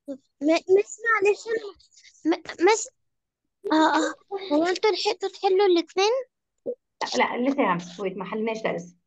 م- مس معلش أنا- م- مس اه اه هو انتوا لحقتوا تحلوا الاثنين لا لا لسه يا همس ويت ما حلناش ده لسه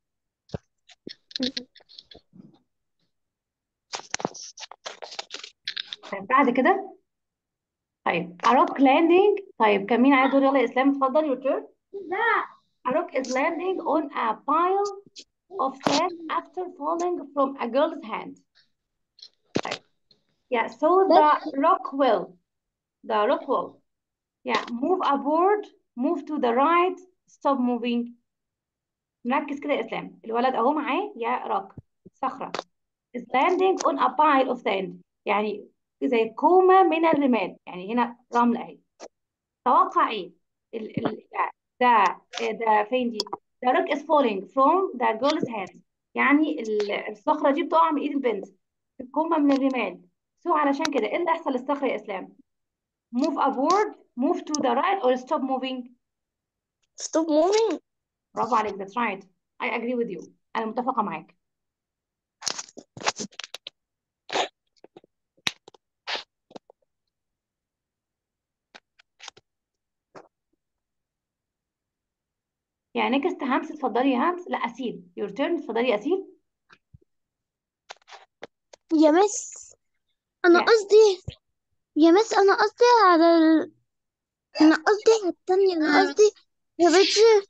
طيب بعد كده طيب أروك لاندنج طيب كان مين عايز دور يلا يا اسلام اتفضل يور تيرن أروك is landing on a pile of sand after falling from a girl's hand طيب yeah so the rock will the rock will yeah move upward move to the right stop moving نركز كده يا اسلام الولد اهو معاه يا روك صخرة is landing on a pile of sand يعني زي كومة من الرمال يعني هنا رمل اهي توقع ايه ال ال ده ده فين دي the rock is falling from the girl's hand يعني ال- الصخرة دي بتقع من ايد البنت في كومة من الرمال سو علشان كده ايه اللي يحصل للصخرة يا اسلام move upward move to the right or stop moving stop moving برافو عليك that's right I agree with you انا متفقة معاك يعني نكست همس اتفضلي يا همس لا اسيل يور تيرن اتفضلي يا اسيل يا مس انا يا قصدي يا مس انا قصدي على ال... انا قصدي على التانية انا قصدي يا بنتي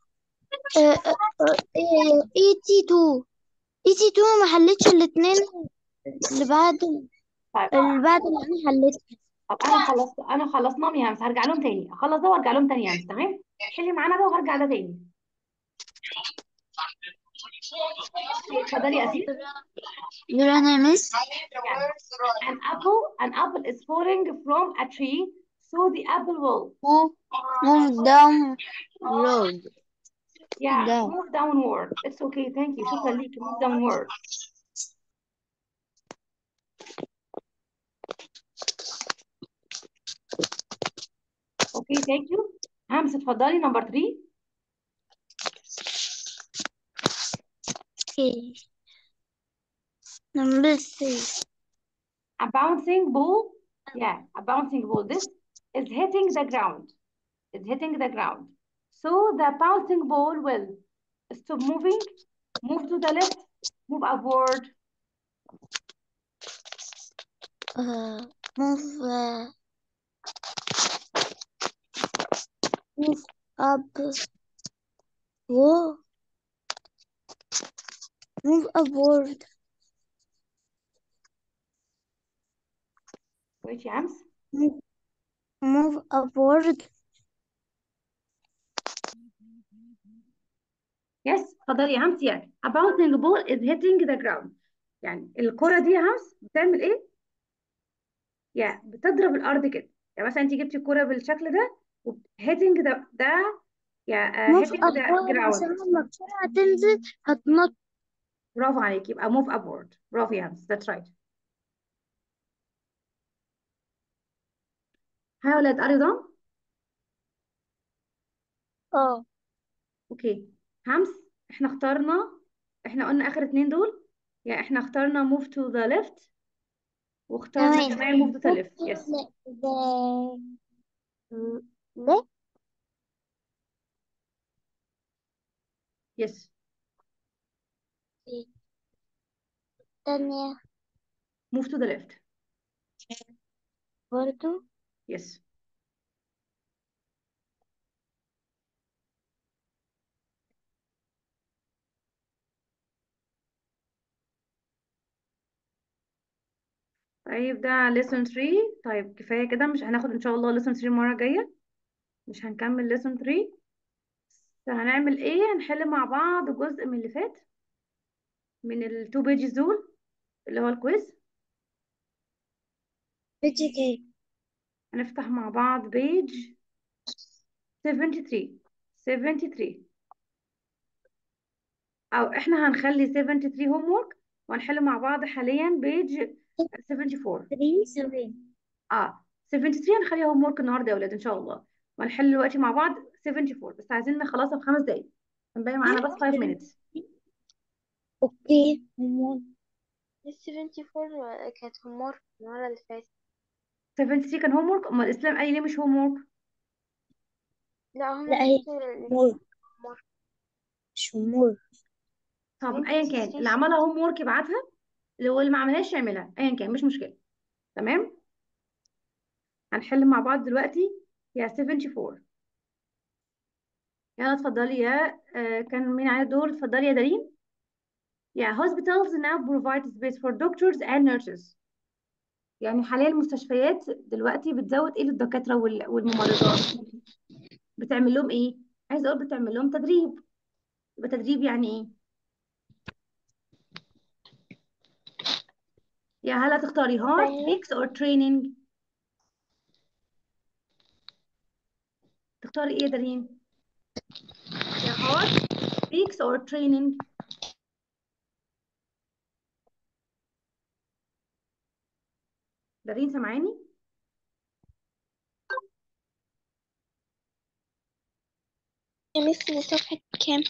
اي تي تو اي تي تو ما حلتش الاتنين اللي بعد طيب اللي بعد اللي انا حليتها طب انا خلصت انا خلصناهم يا همس هرجع لهم تاني اخلص ده وارجع لهم تاني يا همس تمام حلي معانا ده وهرجع ده تاني اتفضلي يا اسيل يقول انا يا مس يعني an apple an apple is falling from a tree so the apple will move move down road yeah down move downward it's okay thank you شكرا ليكي move downward okay thank you همس اتفضلي نمبر 3 okay number three a bouncing ball yeah a bouncing ball this is hitting the ground is hitting the ground so the bouncing ball will stop moving move to the left move upward uh, move uh, move up whoa move upward wait يا همس move, move upward yes اتفضلي يا همس يعني a bouncing ball is hitting the ground يعني الكرة دي يا همس بتعمل ايه يعني بتضرب الارض كده يعني مثلا انت جبتي الكرة بالشكل ده hitting ده ده يعني move hitting the upward عشان ground لما بسرعة تنزل هتنط برافو عليك يبقى move upward برافو يا همس that's right ها يا ولاد are you done اه اوكي همس احنا اخترنا احنا قلنا اخر اتنين دول يعني احنا اخترنا move to the left واخترنا تمام كمان move to the move left to yes the the left yes الثانية move to the left برضو yes طيب ده lesson 3 طيب كفاية كده مش هناخد ان شاء الله lesson 3 المرة الجاية مش هنكمل lesson 3 بس هنعمل ايه هنحل مع بعض جزء من اللي فات من التو بيجز دول اللي هو الكويز بيجي كي هنفتح مع بعض بيج 73 73 او احنا هنخلي 73 هوم وورك وهنحل مع بعض حاليا بيج 74 3 7 اه 73 هنخليها هوم وورك النهارده يا اولاد ان شاء الله وهنحل دلوقتي مع بعض 74 بس عايزين نخلصها في خمس دقايق هنبقى معانا بس 5 minutes اوكي هرمون 74 كانت هرمون المرة اللي فاتت 73 كان هوم ورك امال الاسلام قال لي ليه مش هوم ورك لا هم لا هي مستر مور مش مور طب ايا كان اللي عملها هوم ورك يبعتها واللي ما عملهاش يعملها ايا كان مش مشكله تمام هنحل مع بعض دلوقتي يا 74 يلا اتفضلي يا آه كان مين على دور اتفضلي يا دارين يا hospitals now provide space for doctors and nurses يعني حاليا المستشفيات دلوقتي بتزود ايه للدكاتره وال- والممرضات بتعمل لهم ايه عايزه اقول بتعمل لهم تدريب يبقى تدريب يعني ايه يا هل هتختاري hard fix or training تختاري ايه يا دارين يا hard fix or training دارين سامعاني يا مس صفحة كام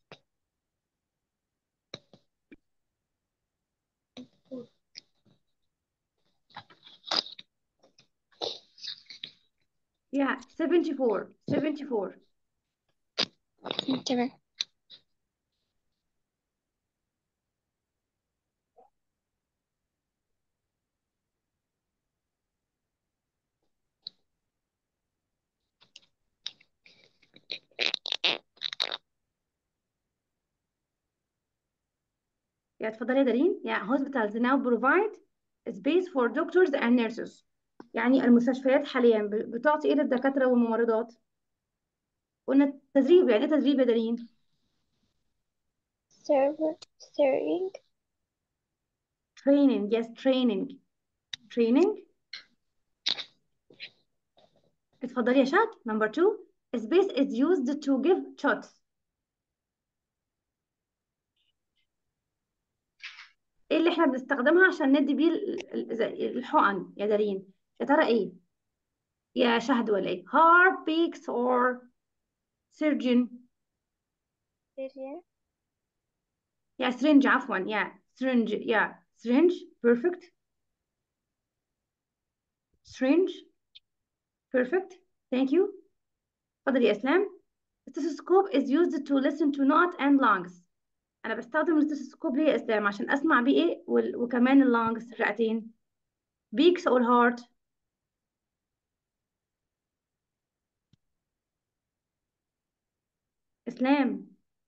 يا 74 74 تمام يا اتفضلي يا دارين يا hospitals now provide space for doctors and nurses يعني المستشفيات حاليا ب- بتعطي ايه للدكاتره والممرضات قلنا تدريب يعني ايه تدريب يا دارين server serving training yes training training اتفضلي يا شات number two space is used to give shots ايه اللي احنا بنستخدمها عشان ندي بيه ال- ال- زي الحقن يا دارين يا ترى ايه يا شهد ولا ايه heart beaks or surgeon surgeon يا syringe عفوا يا syringe يا syringe perfect syringe perfect thank you اتفضل يا اسلام stethoscope is used to listen to note and lungs انا بستخدم الستethoscope ليه يا اسلام عشان اسمع بيه ايه وال- وكمان اللانجز الرئتين beaks or heart اسلام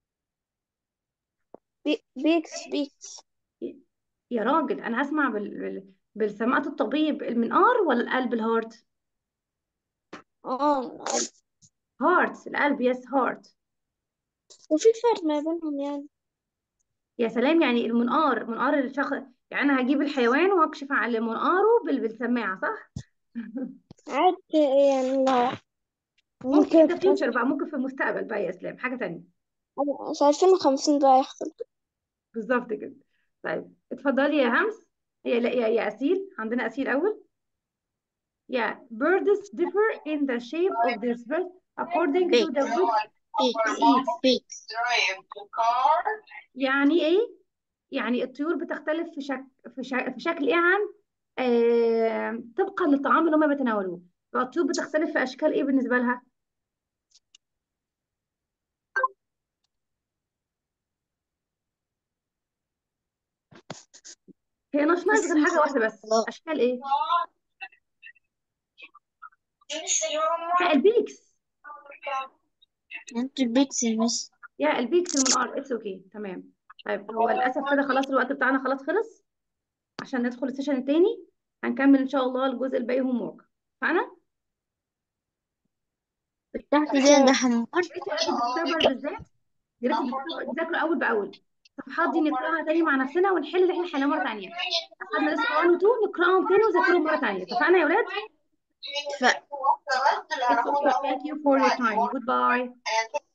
بيكس بيكس يا راجل انا هسمع بال... بال... بالسماعة الطبيب المنقار ولا القلب الهارت اه هارت القلب يس هارت وفي فرق ما بينهم يعني يا سلام يعني المنقار منقار الشخص يعني انا هجيب الحيوان واكشف على منقاره بال... بالسماعة صح عاد يعني لا ممكن ده ممكن فيوتشر بقى ممكن في المستقبل بقى يا اسلام حاجة تانية في 2050 بقى يحصل بالظبط كده طيب اتفضلي يا همس يا لا يا يا اسيل عندنا اسيل اول يا birds differ in the shape of their breast according to the group it eats يعني ايه يعني الطيور بتختلف في شك... في, شك... في شكل ايه عن آه... طبقا للطعام اللي هم بيتناولوه فالطيور بتختلف في اشكال ايه بالنسبه لها هي ناقص ناقص غير حاجه واحده بس اشكال ايه يا البيكس انت البيكس يا مس يا البيكس المنقار اتس اوكي تمام طيب هو للاسف كده خلاص الوقت بتاعنا خلاص خلص عشان ندخل السيشن التاني هنكمل ان شاء الله الجزء الباقي هوم ورك فانا تحت زي ده حمار السيرفر بالذات يا ريت تذاكروا تذاكروا اول باول الصفحات دي نقراها تاني مع نفسنا ونحل اللي احنا حلناه مره تانيه اخدنا لسه 1 و 2 نقراهم تاني ونذاكرهم مره تانيه اتفقنا يا ولاد ف... It's okay. Thank you for your time. Goodbye.